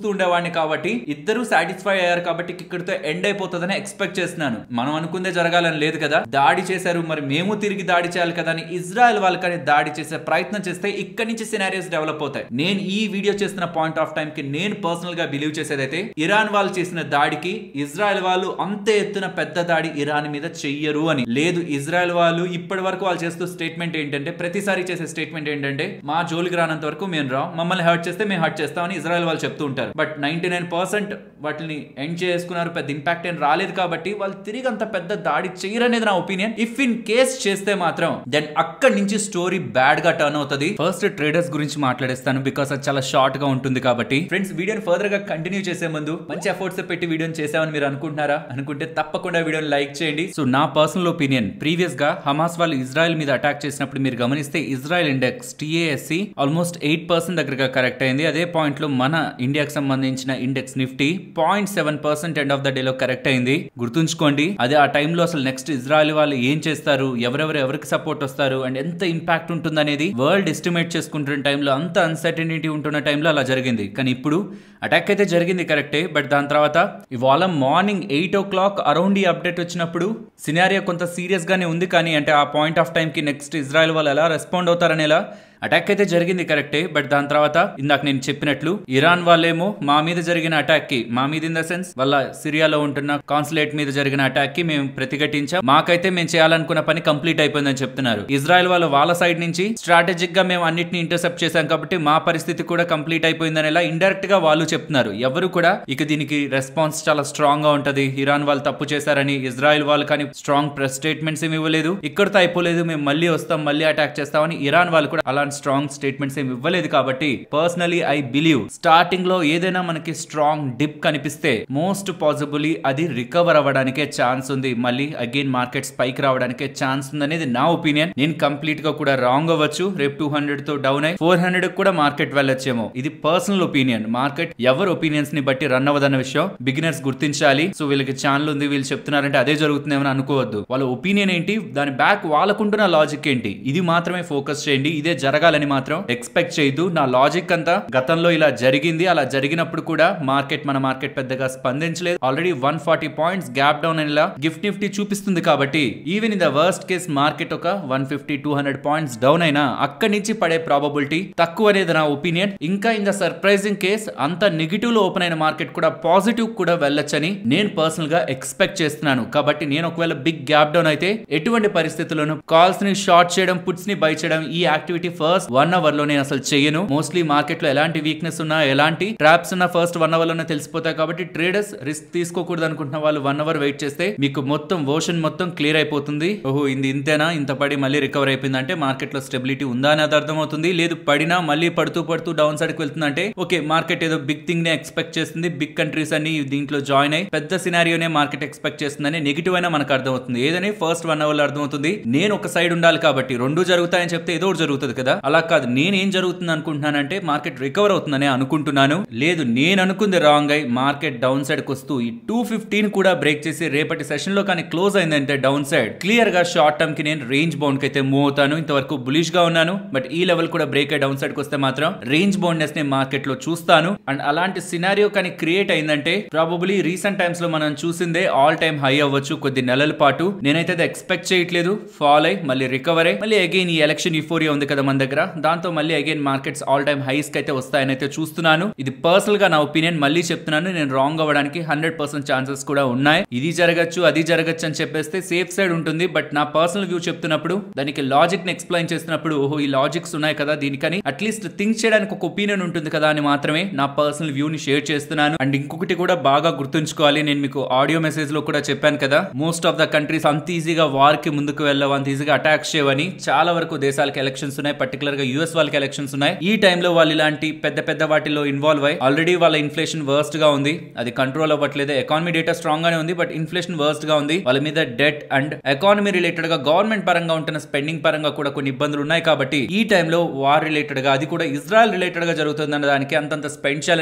A: ఉండేవాడిని కాబట్టి ఇద్దరు సాటిస్ఫై అయ్యారు కాబట్టి ఇక్కడితో ఎండ్ అయిపోతుందని ఎక్స్పెక్ట్ చేస్తున్నాను మనం అనుకుందే జరగాలని లేదు కదా దాడి చేశారు మరి మేము తిరిగి దాడి చేయాలి కదా అని ఇజ్రాయెల్ వాళ్ళకని దాడి చేసే ప్రయత్నం చేస్తే ఇక్కడి నుంచి సినారియోస్ డెవలప్ అవుతాయి నేను ఈ వీడియో చేస్తున్న పాయింట్ ఆఫ్ టైం కి నేను పర్సనల్ గా బిలీవ్ చేసేదైతే ఇరాన్ వాళ్ళు చేసిన దాడికి ఇజ్రాయెల్ వాళ్ళు అంతే ఎత్తున పెద్ద దాడి ఇరాన్ మీద చెయ్యరు అని లేదు ఇజ్రాయెల్ వాళ్ళు ఇప్పటి వరకు వాళ్ళు చేస్తూ స్టేట్మెంట్ ఏంటంటే ప్రతిసారి చేసే స్టేట్మెంట్ ఏంటంటే మా జోలికి రానంత వరకు మేము రాం మమ్మల్ని హర్ట్ చేస్తే మేము హర్ట్ చేస్తామని ఇజ్రాయెల్ వాళ్ళు చెప్తూ ఉంటారు బట్ నైన్టీ నైన్ పర్సెంట్ వాటిని ఎండ్ చేసుకున్నారు పెద్ద ఇంపాక్ట్ ఏం రాలేదు కాబట్టి వాళ్ళు తిరిగి అంత పెద్ద దాడి చేయరనేది నా ఒపీనియన్ ఇఫ్ ఇన్ కేస్ చేస్తే మాత్రం దెన్ అక్కడి నుంచి స్టోరీ బ్యాడ్ గా టర్న్ అవుతుంది ఫస్ట్ ట్రేడర్స్ గురించి మాట్లాడేస్తాను బికాస్ అది చాలా షార్ట్ గా ఉంటుంది కాబట్టి ఫ్రెండ్స్ వీడియోని ఫర్దర్ గా కంటిన్యూ చేసే ముందు మంచి ఎఫర్ట్స్ పెట్టి వీడియోని చేసామని మీరు అనుకుంటున్నారా అనుకుంటే తప్పకుండా వీడియోని లైక్ చేయండి సో నా పర్సనల్ ఒపీనియన్ ప్రీవియస్ గా హమాస్ వాళ్ళు ఇజ్రాయెల్ మీద అటాక్ చేసినప్పుడు మీరు గమనిస్తే Israel index TASC almost eight percent దగ్గరగా కరెక్ట్ అయింది అదే పాయింట్ లో మన ఇండియాకి సంబంధించిన index Nifty point seven percent end of the day లో కరెక్ట్ అయింది గుర్తుంచుకోండి అదే ఆ టైంలో అసలు నెక్స్ట్ ఇజ్రాయెల్ వాళ్ళు ఏం చేస్తారు ఎవరెవరు ఎవరికి సపోర్ట్ వస్తారు అండ్ ఎంత ఇంపాక్ట్ ఉంటుంది అనేది వరల్డ్ ఎస్టిమేట్ చేసుకుంటున్న టైంలో అంత అన్సర్టనిటీ ఉంటున్న టైంలో అలా జరిగింది కానీ ఇప్పుడు అటాక్ అయితే జరిగింది కరెక్టే బట్ దాని తర్వాత ఇవాళ morning eight o'clock around ఈ అప్డేట్ వచ్చినప్పుడు సినారియో కొంత సీరియస్ గానే ఉంది కానీ అంటే ఆ పాయింట్ ఆఫ్ టైం కి నెక్స్ట్ ఇజ్రాయెల్ వాళ్ళు ఎలా రెస్పాండ్ అవుతారనేలా అటాక్ అయితే జరిగింది కరెక్టే బట్ దాని తర్వాత ఇందాక నేను చెప్పినట్లు ఇరాన్ వాళ్ళేమో మా మీద జరిగిన అటాక్ కి మా మీద ఇన్ ద సెన్స్ వాళ్ళ సిరియాలో ఉంటున్న కాన్సులేట్ మీద జరిగిన అటాక్ కి మేము ప్రతిఘటించాం మాకైతే మేము చేయాలనుకున్న పని కంప్లీట్ అయిపోయిందని చెప్తున్నారు ఇజ్రాయెల్ వాళ్ళు వాళ్ళ సైడ్ నుంచి స్ట్రాటజిక్ గా మేము అన్నిటిని ఇంటర్సెప్ట్ చేశాం కాబట్టి మా పరిస్థితి కూడా కంప్లీట్ అయిపోయిందని ఇలా ఇండైరెక్ట్ గా వాళ్ళు చెప్తున్నారు ఎవరు కూడా ఇక దీనికి రెస్పాన్స్ చాలా స్ట్రాంగ్ గా ఉంటది ఇరాన్ వాళ్ళు తప్పు చేశారని ఇజ్రాయెల్ వాళ్ళు కానీ స్ట్రాంగ్ ప్రెస్ స్టేట్మెంట్స్ ఏమి ఇవ్వలేదు ఇక్కడతో అయిపోలేదు మేము మళ్ళీ వస్తాం మళ్ళీ అటాక్ చేస్తామని ఇరాన్ వాళ్ళు కూడా అలాంటి స్ట్రాంగ్ స్టేట్మెంట్స్ ఏమి ఇవ్వలేదు కాబట్టి పర్సనలీ ఐ బిలీవ్ స్టార్టింగ్ లో ఏదైనా మనకి స్ట్రాంగ్ డిప్ కనిపిస్తే మోస్ట్ పాసిబుల్లీ అది రికవర్ అవ్వడానికే ఛాన్స్ ఉంది మళ్ళీ అగైన్ మార్కెట్ స్పైక్ రావడానికే ఛాన్స్ ఉంది అనేది నా ఒపీనియన్ నేను కంప్లీట్ గా కూడా రాంగ్ అవ్వచ్చు రేపు టూ హండ్రెడ్ తో డౌన్ అయ్యి ఫోర్ హండ్రెడ్ కూడా మార్కెట్ వెళ్ళొచ్చేమో ఇది పర్సనల్ ఒపీనియన్ మార్కెట్ ఎవరి ఒపీనియన్స్ ని బట్టి రన్ అవ్వదన్న విషయం బిగినర్స్ గుర్తించాలి సో వీళ్ళకి ఛానల్ ఉంది వీళ్ళు చెప్తున్నారంటే అదే జరుగుతుందేమని అనుకోవద్దు వాళ్ళ ఒపీనియన్ ఏంటి దాని బ్యాక్ వాళ్ళకుంటున్న లాజిక్ ఏంటి ఇది మాత్రమే ఫోకస్ చేయండి ఇదే జరగాలని మాత్రం ఎక్స్పెక్ట్ చేయదు నా లాజిక్ అంతా గతంలో ఇలా జరిగింది అలా జరిగినప్పుడు కూడా మార్కెట్ మన మార్కెట్ పెద్దగా స్పందించలేదు already one forty points gap down అనేలా గిఫ్ట్ నిఫ్టీ చూపిస్తుంది కాబట్టి even in the worst case market ఒక one fifty two hundred points down అయినా అక్కడి నుంచి పడే ప్రాబబిలిటీ తక్కువ అనేది నా ఒపీనియన్ ఇంకా ఇన్ ద సర్ప్రైజింగ్ కేస్ అంత నెగిటివ్ లో ఓపెన్ అయిన మార్కెట్ కూడా పాజిటివ్ కూడా వెళ్ళొచ్చని నేను పర్సనల్ గా ఎక్స్పెక్ట్ చేస్తున్నాను కాబట్టి నేను ఒకవేళ బిగ్ గ్యాప్ డౌన్ అయితే ఎటువంటి పరిస్థితుల్లోనూ కాల్స్ ని షార్ట్ చేయడం పుట్స్ ని బై చేయడం ఈ యాక్టివిటీ ఫస్ట్ వన్ అవర్ లో నేను అసలు చేయను మోస్ట్లీ మార్కెట్ లో ఎలాంటి వీక్నెస్ ఉన్నా ఎలాంటి ట్రాప్స్ ఉన్నా ఫస్ట్ వన్ అవర్ లోనే తెలిసిపోతాయి కాబట్టి ట్రేడర్స్ రిస్క్ తీసుకోకూడదు అనుకుంటున్న వాళ్ళు వన్ అవర్ వెయిట్ చేస్తే మీకు మొత్తం ఓషన్ మొత్తం క్లియర్ అయిపోతుంది ఓహో ఇది ఇంతేనా ఇంత పడి మళ్ళీ రికవర్ అయిపోయిందంటే మార్కెట్ లో స్టెబిలిటీ ఉందా అనేది అర్థమవుతుంది లేదు పడినా మళ్ళీ పడుతూ పడుతూ డౌన్ సైడ్ కి వెళ్తుందంటే ఓకే మార్కెట్ ఏదో బిగ్ థింగ్ నే ఎక్స్పెక్ట్ చేస్తుంది బిగ్ కంట్రీస్ అన్ని దీంట్లో జాయిన్ అయ్యి పెద్ద సినారియోనే మార్కెట్ ఎక్స్పెక్ట్ చేస్తుందని నెగిటివ్ అయినా మనకు అర్థమవుతుంది ఏదని ఫస్ట్ వన్ అవర్ లో అర్థమవుతుంది నేను ఒక సైడ్ ఉండాలి కాబట్టి రెండు జరుగుతాయని చెప్తే ఏదో ఒకటి జరుగుతుంది కదా అలా కాదు నేనేం జరుగుతుంది అనుకుంటున్నానంటే మార్కెట్ రికవర్ అవుతుందని అనుకుంటున్నాను లేదు నేను అనుకుంది రాంగ్ అయి మార్కెట్ డౌన్ సైడ్ కి వస్తూ ఈ టూ ఫిఫ్టీన్ కూడా బ్రేక్ చేసి రేపటి సెషన్ లో కానీ క్లోజ్ అయిందంటే డౌన్ సైడ్ క్లియర్ గా షార్ట్ టర్మ్ కి నేను రేంజ్ బౌండ్ కి అయితే మూవ్ అవుతాను ఇంతవరకు బులిష్ గా ఉన్నాను బట్ ఈ లెవెల్ కూడా బ్రేక్ అయ్యి డౌన్ సైడ్ కి వస్తే మాత్రం రేంజ్ బౌండ్నెస్ ని మార్కెట్ లో చూస్తాను అండ్ అలాంటి సినారియో కానీ క్రియేట్ అయిందంటే ప్రాబబులీ రీసెంట్ టైమ్స్ లో మనం చూసిందే ఆల్ టైమ్ హై అవ్వచ్చు కొద్ది నెలల పాటు నేనైతే అది ఎక్స్పెక్ట్ చేయట్లేదు ఫాల్ అయ్యి మళ్ళీ రికవర్ అయ్యి మళ్ళీ అగైన్ ఈ ఎలక్షన్ యూఫోరియా ఉంది కదా మన దగ్గర దాంతో మళ్ళీ again markets all time highs కి అయితే వస్తాయని అయితే చూస్తున్నాను ఇది పర్సనల్ గా నా ఒపీనియన్ మళ్ళీ చెప్తున్నాను నేను రాంగ్ అవ్వడానికి హండ్రెడ్ పర్సెంట్ ఛాన్సెస్ కూడా ఉన్నాయి ఇది జరగచ్చు అది జరగచ్చు అని చెప్పేస్తే సేఫ్ సైడ్ ఉంటుంది బట్ నా పర్సనల్ వ్యూ చెప్తున్నప్పుడు దానికి లాజిక్ ని ఎక్స్ప్లెయిన్ చేస్తున్నప్పుడు ఓహో ఈ లాజిక్స్ ఉన్నాయి కదా దీనికని అట్లీస్ట్ థింక్ చేయడానికి ఒక ఒపీనియన్ ఉంటుంది కదా అని మాత్రమే నా పర్సనల్ వ్యూ ని షేర్ చేస్తున్నాను అండ్ ఇంకొకటి కూడా బాగా గుర్తుంచుకోవాలి నేను మీకు ఆడియో మెసేజ్ లో కూడా చెప్పాను కదా మోస్ట్ ఆఫ్ ద కంట్రీస్ అంత ఈజీగా వార్ కి ముందుకు వెళ్ళవు అంత ఈజీగా అటాక్స్ చేయవని చాలా వరకు దేశాలకు ఎలక్షన్స్ ఉన్నాయి పర్టికులర్ గా యూఎస్ వాళ్ళకి ఎలక్షన్స్ ఉన్నాయి ఈ టైంలో వాళ్ళు ఇలాంటి పెద్ద పెద్ద వాటిలో ఇన్వాల్వ్ అయ్యి ఆల్రెడీ వాళ్ళ ఇన్ఫ్లేషన్ వర్స్ట్ గా ఉంది అది కంట్రోల్ అవ్వట్లేదు ఎకానమీ డేటా స్ట్రాంగ్ గానే ఉంది బట్ ఇన్ఫ్లేషన్ వర్స్ట్ గా ఉంది వాళ్ళ మీద డెట్ అండ్ ఎకానమీ రిలేటెడ్ గా గవర్నమెంట్ పరంగా ఉంటున్న స్పెండింగ్ పరంగా కూడా కొన్ని ఇబ్బందులు ఉన్నాయి కాబట్టి ఈ టైంలో వార్ రిలేటెడ్ గా అది కూడా ఇజ్రాయల్ రిలేటెడ్ గా జరుగుతుందన్న దానికి అంతంత స్పెండ్ చేయాలని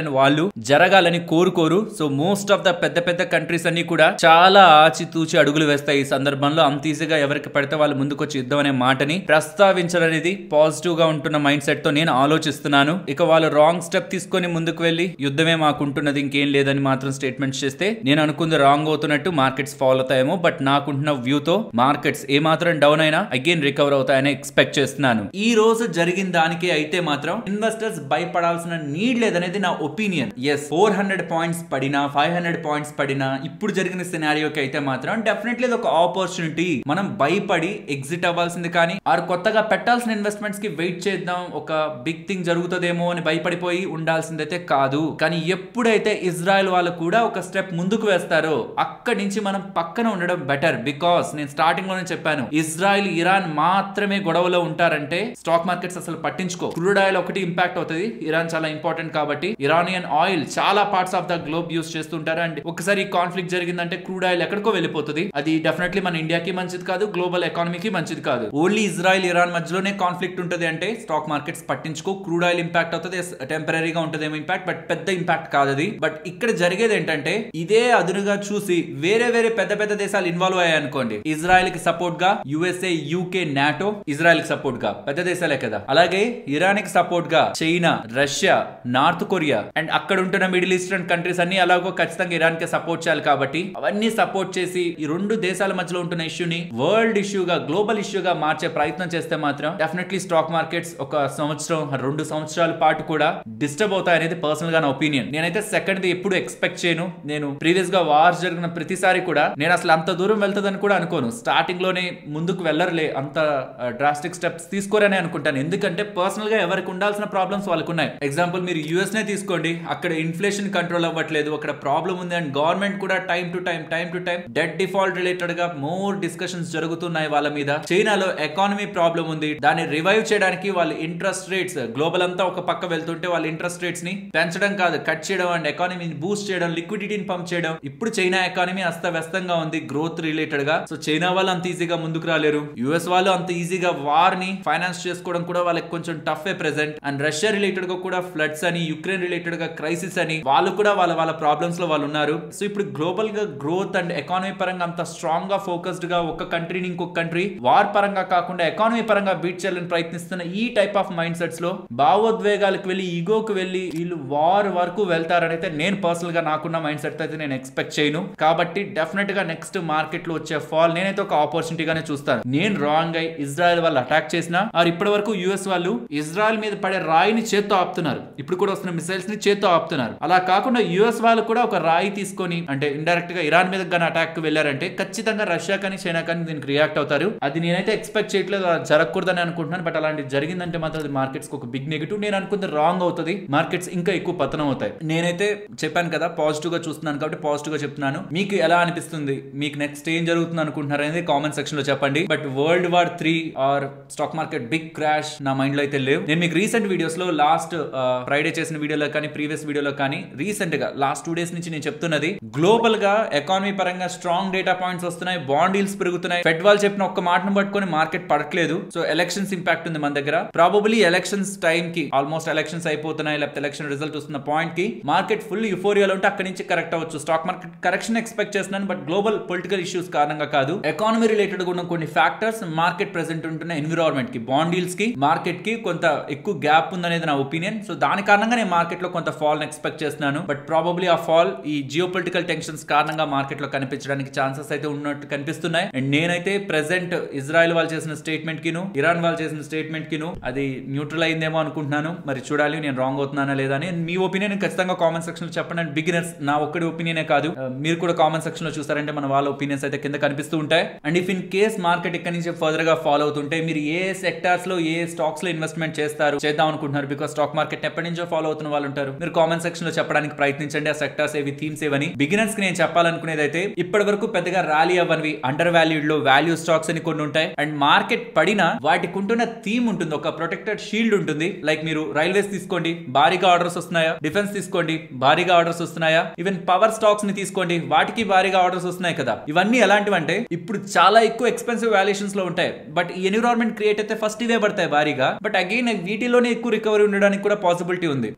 A: జరగాలని వాళ్ళు జరగాలని కోరుకోరు సో మోస్ట్ ఆఫ్ ద పెద్ద పెద్ద కంట్రీస్ అన్ని కూడా చాలా ఆచితూచి అడుగులు వేస్తాయి ఈ సందర్భంలో అంత ఈజీగా ఎవరికి పడితే వాళ్ళు ముందుకొచ్చి యుద్ధం అనే మాటని ప్రస్తావించడనేది పాజిటివ్ గా ఉంటున్న మైండ్ సెట్ తో నేను ఆలోచిస్తున్నాను ఇక వాళ్ళు రాంగ్ స్టెప్ తీసుకొని ముందుకు వెళ్ళి యుద్ధమే మాకుంటున్నది ఇంకేం లేదని మాత్రం స్టేట్మెంట్స్ చేస్తే నేను అనుకుంది రాంగ్ అవుతున్నట్టు మార్కెట్స్ ఫాలో అవుతాయేమో బట్ నాకుంటున్న వ్యూ తో మార్కెట్స్ ఏ మాత్రం డౌన్ అయినా అగైన్ రికవర్ అవుతాయని ఎక్స్పెక్ట్ చేస్తున్నాను ఈ రోజు జరిగిన దానికి అయితే మాత్రం ఇన్వెస్టర్స్ భయపడాల్సిన నీడ్ లేదనేది నా opinion yes four hundred points పడినా ఫైవ్ హండ్రెడ్ పాయింట్స్ పడినా ఇప్పుడు జరిగిన సినారియోకి అయితే మాత్రం డెఫినెట్లీ ఒక ఆపర్చునిటీ మనం భయపడి ఎగ్జిట్ అవ్వాల్సింది కానీ ఆరు కొత్తగా పెట్టాల్సిన ఇన్వెస్ట్మెంట్స్ కి వెయిట్ చేద్దాం ఒక బిగ్ థింగ్ జరుగుతుందేమో అని భయపడిపోయి ఉండాల్సిందైతే కాదు కానీ ఎప్పుడైతే ఇజ్రాయెల్ వాళ్ళు కూడా ఒక స్టెప్ ముందుకు వేస్తారో అక్కడి నుంచి మనం పక్కన ఉండడం బెటర్ బికాస్ నేను స్టార్టింగ్ లోనే చెప్పాను ఇజ్రాయెల్ ఇరాన్ మాత్రమే గొడవలో ఉంటారంటే స్టాక్ మార్కెట్స్ అసలు పట్టించుకో క్రూడ్ ఆయిల్ ఒకటి ఇంపాక్ట్ అవుతుంది ఇరాన్ చాలా ఇంపార్టెంట్ కాబట్టి ఇరానియన్ ఆయిల్ చాలా parts of the globe use చేస్తుంటారు అండ్ ఒకసారి ఈ కాన్ఫ్లిక్ట్ జరిగిందంటే క్రూడ్ ఆయిల్ ఎక్కడికో వెళ్ళిపోతుంది అది డెఫినెట్లీ మన ఇండియాకి మంచిది కాదు గ్లోబల్ ఎకానమీకి మంచిది కాదు ఓన్లీ ఇజ్రాయెల్ ఇరాన్ మధ్యలోనే కాన్ఫ్లిక్ట్ ఉంటుంది అంటే స్టాక్ మార్కెట్స్ పట్టించుకో క్రూడ్ ఆయిల్ ఇంపాక్ట్ అవుతుంది టెంపరీగా ఉంటుందేమో ఇంపాక్ట్ బట్ పెద్ద ఇంపాక్ట్ కాదు అది బట్ ఇక్కడ జరిగేది ఏంటంటే ఇదే అదునుగా చూసి వేరే వేరే పెద్ద పెద్ద దేశాలు ఇన్వాల్వ్ అయ్యాయి అనుకోండి ఇజ్రాయెల్ కి సపోర్ట్ గా యుఎస్ఏ యూకే నాటో ఇజ్రాయెల్ కి సపోర్ట్ గా పెద్ద దేశాలే కదా అలాగే ఇరాన్ కి సపోర్ట్ గా China Russia North Korea and అక్కడ ఉంటున్న మిడిల్ ఈస్టర్న్ కంట్రీస్ అన్ని అలాగో ఖచ్చితంగా ఇరాన్ కి సపోర్ట్ చేయాలి కాబట్టి అవన్నీ సపోర్ట్ చేసి ఈ రెండు దేశాల మధ్యలో ఉంటున్న ఇష్యూని వరల్డ్ ఇష్యూగా గ్లోబల్ ఇష్యూగా మార్చే ప్రయత్నం చేస్తే మాత్రం డెఫినెట్లీ స్టాక్ మార్కెట్స్ ఒక సంవత్సరం రెండు సంవత్సరాల పాటు కూడా డిస్టర్బ్ అవుతాయి అనేది పర్సనల్ గా నా ఒపీనియన్ నేనైతే సెకండ్ ది ఎప్పుడు ఎక్స్పెక్ట్ చేయను నేను ప్రీవియస్ గా వార్స్ జరిగిన ప్రతిసారి కూడా నేను అసలు అంత దూరం వెళ్తుందని కూడా అనుకోను స్టార్టింగ్ లోనే ముందుకు వెళ్ళరులే అంత డ్రాస్టిక్ స్టెప్స్ తీసుకోరని అనుకుంటాను ఎందుకంటే పర్సనల్ గా ఎవరికి ఉండాల్సిన ప్రాబ్లమ్స్ వాళ్ళకు ఉన్నాయి ఎగ్జాంపుల్ మీరు యుఎస్ నే తీసుకోండి అక్కడ ఇన్ఫ్లేషన్ కంట్రోల్ అవ్వట్లేదు అక్కడ ప్రాబ్లం ఉంది అండ్ గవర్నమెంట్ కూడా time to time time to time debt default related గా మోర్ డిస్కషన్స్ జరుగుతున్నాయి వాళ్ళ మీద చైనాలో ఎకానమీ ప్రాబ్లం ఉంది దాన్ని రివైవ్ చేయడానికి వాళ్ళ ఇంట్రెస్ట్ రేట్స్ గ్లోబల్ అంతా ఒక పక్క వెళ్తుంటే వాళ్ళ ఇంట్రెస్ట్ రేట్స్ ని పెంచడం కాదు కట్ చేయడం అండ్ ఎకానమీని బూస్ట్ చేయడం లిక్విడిటీని పంప్ చేయడం ఇప్పుడు చైనా ఎకానమీ అస్తవ్యస్తంగా ఉంది గ్రోత్ రిలేటెడ్ గా సో చైనా వాళ్ళు అంత ఈజీగా ముందుకు రాలేరు యుఎస్ వాళ్ళు అంత ఈజీగా వార్ ని ఫైనాన్స్ చేసుకోవడం కూడా వాళ్ళకి కొంచెం tough a present and Russia related గా కూడా ఫ్లడ్స్ అని యుక్రెయిన్ రిలేటెడ్ గా క్రైసిస్ అని వాళ్ళు కూడా వాళ్ళ వాళ్ళ ప్రాబ్లమ్స్ లో వాళ్ళు ఉన్నారు సో ఇప్పుడు గ్లోబల్ గా గ్రోత్ అండ్ ఎకానమీ పరంగా అంత స్ట్రాంగ్ గా ఫోకస్డ్ గా ఒక కంట్రీని ఇంకొక కంట్రీ వార్ పరంగా కాకుండా ఎకానమీ పరంగా బీట్ చేయాలని ప్రయత్నిస్తున్న ఈ టైప్ ఆఫ్ మైండ్ సెట్స్ లో భావోద్వేగాలకు వెళ్ళి ఈగోకి వెళ్ళి వీళ్ళు వార్ వరకు వెళ్తారని అయితే నేను పర్సనల్ గా నాకున్న మైండ్ సెట్ అయితే నేను ఎక్స్పెక్ట్ చేయను కాబట్టి డెఫినెట్ గా నెక్స్ట్ మార్కెట్ లో వచ్చే ఫాల్ నేనైతే ఒక ఆపర్చునిటీగానే చూస్తాను నేను రాంగ్ అయి ఇజ్రాయెల్ వాళ్ళు అటాక్ చేసిన ఆర్ ఇప్పటి వరకు యుఎస్ వాళ్ళు ఇజ్రాయెల్ మీద పడే రాయిని చేత్తో ఆపుతున్నారు ఇప్పుడు కూడా వస్తున్న మిసైల్స్ ని చేత్తో ఆపుతున్నారు అలా కాకుండా యుఎస్ వాళ్ళు కూడా ఒక రాయి తీసుకొని అంటే ఇండైరెక్ట్ గా ఇరాన్ మీద కానీ అటాక్ వెళ్ళారంటే ఖచ్చితంగా రష్యా కానీ చైనా కానీ దీనికి రియాక్ట్ అవుతారు అది నేనైతే ఎక్స్పెక్ట్ చేయట్లేదు అలా జరగకూడదని అనుకుంటున్నాను బట్ అలాంటి జరిగిందంటే మాత్రం అది మార్కెట్స్ ఒక బిగ్ నెగిటివ్ నేను అనుకుంది రాంగ్ అవుతుంది మార్కెట్స్ ఇంకా ఎక్కువ పతనం అవుతాయి నేనైతే చెప్పాను కదా పాజిటివ్ గా చూస్తున్నాను కాబట్టి పాజిటివ్ గా చెప్తున్నాను మీకు ఎలా అనిపిస్తుంది మీకు నెక్స్ట్ ఏం జరుగుతుంది అనుకుంటున్నారు అనేది కామెంట్ సెక్షన్ లో చెప్పండి but world war three or stock market big crash నా మైండ్ లో అయితే లేవు నేను మీకు రీసెంట్ వీడియోస్ లో లాస్ట్ ఫ్రైడే చేసిన వీడియోలో కానీ ప్రీవియస్ వీడియోలో కానీ రీసెంట్ గా లాస్ట్ టూ డేస్ నుంచి నేను చెప్తున్నది గ్లోబల్ గా ఎకానమీ పరంగా స్ట్రాంగ్ డేటా పాయింట్స్ వస్తున్నాయి బాండ్ డీల్స్ పెరుగుతున్నాయి ఫెడ్ వాళ్ళు చెప్పిన ఒక్క మాటను పట్టుకొని మార్కెట్ పడట్లేదు సో ఎలక్షన్స్ ఇంపాక్ట్ ఉంది మన దగ్గర ప్రాబబులీ ఎలక్షన్స్ టైం కి ఆల్మోస్ట్ ఎలక్షన్స్ అయిపోతున్నాయి లేకపోతే ఎలక్షన్ రిజల్ట్ వస్తున్న పాయింట్ కి మార్కెట్ ఫుల్ యుఫోరియాలో ఉంటే అక్కడి నుంచి కరెక్ట్ అవ్వచ్చు స్టాక్ మార్కెట్ కరెక్షన్ ఎక్స్పెక్ట్ చేస్తున్నాను బట్ గ్లోబల్ పొలిటికల్ ఇష్యూస్ కారణంగా కాదు ఎకానమీ రిలేటెడ్ ఉన్న కొన్ని ఫ్యాక్టర్స్ మార్కెట్ ప్రెసెంట్ ఉంటున్న ఎన్విరాన్మెంట్ కి బాండ్ డీల్స్ కి మార్కెట్ కి కొంత ఎక్కువ గ్యాప్ ఉందనేది నా ఒపీనియన్ సో దాని కారణంగా నేను మార్కెట్ లో కొంత ఫాల్ ఎక్స్పెక్ట్ చేస్తున్నాను బట్ ప్రాబబ్లీ ఆ ఫాల్ ఈ జియో పొలిటికల్ టెన్షన్స్ కారణంగా మార్కెట్ లో కనిపించడానికి ఛాన్సెస్ అయితే ఉన్నట్టు కనిపిస్తున్నాయి అండ్ నేనైతే ప్రెసెంట్ ఇజ్రాయెల్ వాళ్ళు చేసిన స్టేట్మెంట్ కిను ఇరాన్ వాళ్ళు చేసిన స్టేట్మెంట్ కిను అది న్యూట్రల్ అయిందేమో అనుకుంటున్నాను మరి చూడాలి నేను రాంగ్ అవుతున్నానా లేదా అని మీ ఒపీనియన్ ఖచ్చితంగా కామెంట్ సెక్షన్ లో చెప్పండి అండ్ బిగినర్స్ నా ఒక్కడి ఒపీనియనే కాదు ఆ, మీరు కూడా కామెంట్ సెక్షన్ లో చూస్తారంటే మన వాళ్ళ ఒపీనియన్స్ అయితే కింద కనిపిస్తూ ఉంటాయి and if in case market ఇక్కడ నుంచి ఫర్దర్ గా ఫాలో అవుతుంటే మీరు ఏ సెక్టార్స్ లో ఏ స్టాక్స్ లో ఇన్వెస్ట్మెంట్ చేస్తారు చేద్దాం అనుకుంటున్నారు బికాస్ స్టాక్ మార్కెట్ ఎప్పటి నుంచో ఫాలో అవుతున్న వాళ్ళు ఉంటారు మీరు కామెంట్ సెక్షన్ లో చెప్పడానికి ప్రయత్నించండి ఆ సెక్టార్స్ ఏవి థీమ్స్ ఏవని బిగినర్స్ కి నేను చెప్పాలనుకునేది అయితే ఇప్పటి వరకు పెద్దగా ర్యాలీ అవ్వనివి అండర్ వాల్యూడ్ లో వాల్యూ స్టాక్స్ అని కొన్ని ఉంటాయి అండ్ మార్కెట్ పడినా వాటికి ఉంటున్న థీమ్ ఉంటుంది ఒక ప్రొటెక్టెడ్ షీల్డ్ ఉంటుంది లైక్ మీరు రైల్వేస్ తీసుకోండి భారీగా ఆర్డర్స్ వస్తున్నాయా డిఫెన్స్ తీసుకోండి భారీగా ఆర్డర్స్ వస్తున్నాయా ఈవెన్ పవర్ స్టాక్స్ ని తీసుకోండి వాటికి భారీగా ఆర్డర్స్ వస్తున్నాయి కదా ఇవన్నీ ఎలాంటివి అంటే ఇప్పుడు చాలా ఎక్కువ ఎక్స్పెన్సివ్ వాల్యుయేషన్స్ లో ఉంటాయి బట్ ఈ ఎన్విరాన్మెంట్ క్రియేట్ అయితే ఫస్ట్ ఇవే పడతాయి భారీగా బట్ అగైన్ వీటిలోనే ఎక్కువ రికవరీ ఉండడానికి కూడా పాసిబిలిటీ ఉంది మీరు ఈ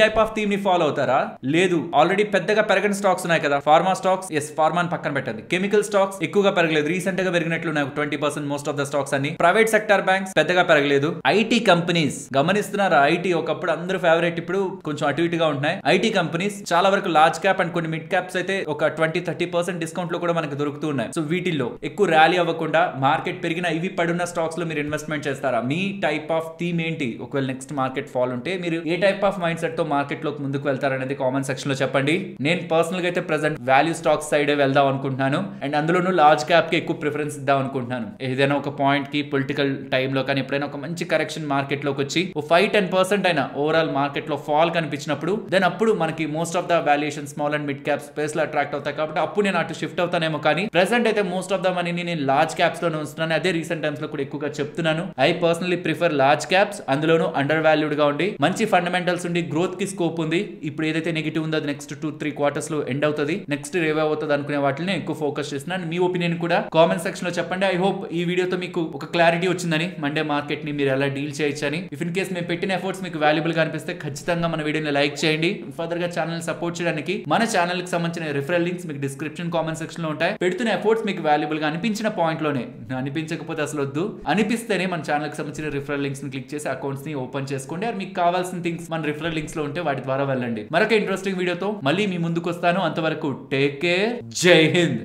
A: టైప్ ఆఫ్ థీమ్ ని ఫాలో అవుతారా లేదు ఆల్రెడీ పెద్దగా పెరగని స్టాక్స్ ఉన్నాయి కదా ఫార్మా స్టాక్స్ ఎస్ ఫార్మాన్ పక్కన పెట్టండి కెమికల్ స్టాక్స్ ఎక్కువగా పెరగలేదు రీసెంట్ గా పెరిగినట్లు ఉన్నాయి twenty percent most of the stocks అన్ని ప్రైవేట్ సెక్టర్ బ్యాంక్స్ పెద్దగా పెరగలేదు ఐటీ కంపెనీస్ గమనిస్తున్నారా ఐటీ ఒకప్పుడు అందరూ ఫేవరెట్ ఇప్పుడు కొంచెం అటు ఇటుగా ఉంటున్నాయి ఐటీ కంపెనీస్ చాలా వరకు లార్జ్ క్యాప్ అండ్ కొన్ని మిడ్ క్యాప్స్ అయితే ఒక ట్వంటీ థర్టీ పర్సెంట్ డిస్కౌంట్ లో కూడా మనకు దొరుకుతూ ఉన్నాయి సో వీటిల్లో ఎక్కువ ర్యాలీ అవ్వకుండా మార్కెట్ పెరిగిన ఇవి పడున్న స్టాక్స్ లో మీరు ఇన్వెస్ట్మెంట్ చేస్తారా మీ టైప్ ఆఫ్ థీమ్ ఏంటి ఒకవేళ నెక్స్ట్ మార్కెట్ ఫాల్ ఉంటే మీరు ఏ టైప్ ఆఫ్ మైండ్ సెట్ తో మార్కెట్ లోకి ముందుకు వెళ్తారనేది కామెంట్ సెక్షన్ లో చెప్పండి నేను పర్సనల్ గా అయితే ప్రెసెంట్ వాల్యూ స్టాక్స్ సైడ్ వెళ్దాం అనుకుంటున్నాను అండ్ అందులోనూ లార్జ్ క్యాప్ కి ఎక్కువ ప్రిఫరెన్స్ ఇద్దాం అనుకుంటున్నాను ఏదైనా ఒక పాయింట్ కి పొలిటికల్ టైంలో కానీ ఎప్పుడైనా ఒక మంచి కరెక్షన్ మార్కెట్ లోకి వచ్చి ఓ ఫైవ్ టెన్ పర్సెంట్ అయినా ఓవరాల్ మార్కెట్ లో ఫాల్ కనిపించినప్పుడు దెన్ అప్పుడు మనకి most of the valuation small and mid cap space లో అట్రాక్ట్ అవుతాయి కాబట్టి అప్పుడు నేను అటు షిఫ్ట్ అవుతానేమో కానీ ప్రెసెంట్ అయితే మోస్ట్ ఆఫ్ ద మనీని నేను లార్జ్ క్యాప్స్ లోనే ఉంచుతున్నాను అదే రీసెంట్ టైమ్స్ లో కూడా ఎక్కువగా చెప్తున్నాను I personally prefer large caps అందులోనూ అండర్ వాల్యూడ్ గా ఉండి మంచి ఫండమెంటల్స్ ఉండి గ్రోత్ కి స్కోప్ ఉంది ఇప్పుడు ఏదైతే నెగిటివ్ ఉందో అది నెక్స్ట్ టూ త్రీ క్వార్టర్స్ లో ఎండ్ అవుతుంది నెక్స్ట్ రేవ్ అవుతుంది అనుకునే వాటిని ఎక్కువ ఫోకస్ చేస్తున్నాను మీ ఒపీనియన్ కూడా కామెంట్ సెక్షన్ లో చెప్పండి ఐ హోప్ ఈ వీడియోతో మీకు ఒక క్లారిటీ వచ్చిందని మండే మార్కెట్ ని మీరు ఎలా డీల్ చేయొచ్చని ఇఫ్ ఇన్ కేస్ మేము పెట్టిన ఎఫర్ట్స్ మీకు వాల్యుబుల్ గా అనిపిస్తే ఖచ్చితంగా మన వీడియోని లైక్ చేయండి ఫర్దర్ గా ఛానల్ సపోర్ట్ చేయడానికి మన ఛానల్ కి సంబంధించిన రిఫరల్ లింక్స్ మీకు డిస్క్రిప్షన్ కామెంట్ సెక్షన్ లో ఉంటాయి పెడుతున్న ఎఫర్ట్స్ మీకు వాల్యుబుల్ గా అనిపించిన పాయింట్ లోనే అనిపించకపోతే అసలు వద్దు అనిపిస్తేనే మన ఛానల్ కి సంబంధించిన రిఫరల్ లింక్స్ ని క్లిక్ చేసి అకౌంట్స్ ని ఓపెన్ చేసుకోండి అది మీకు కావాల్సిన థింగ్స్ మన రిఫరల్ లింక్స్ లో ఉంటే వాటి ద్వారా వెళ్ళండి మరొక ఇంట్రెస్టింగ్ వీడియోతో మళ్ళీ మీ ముందుకు వస్తాను అంతవరకు టేక్ కేర్ జై హింద్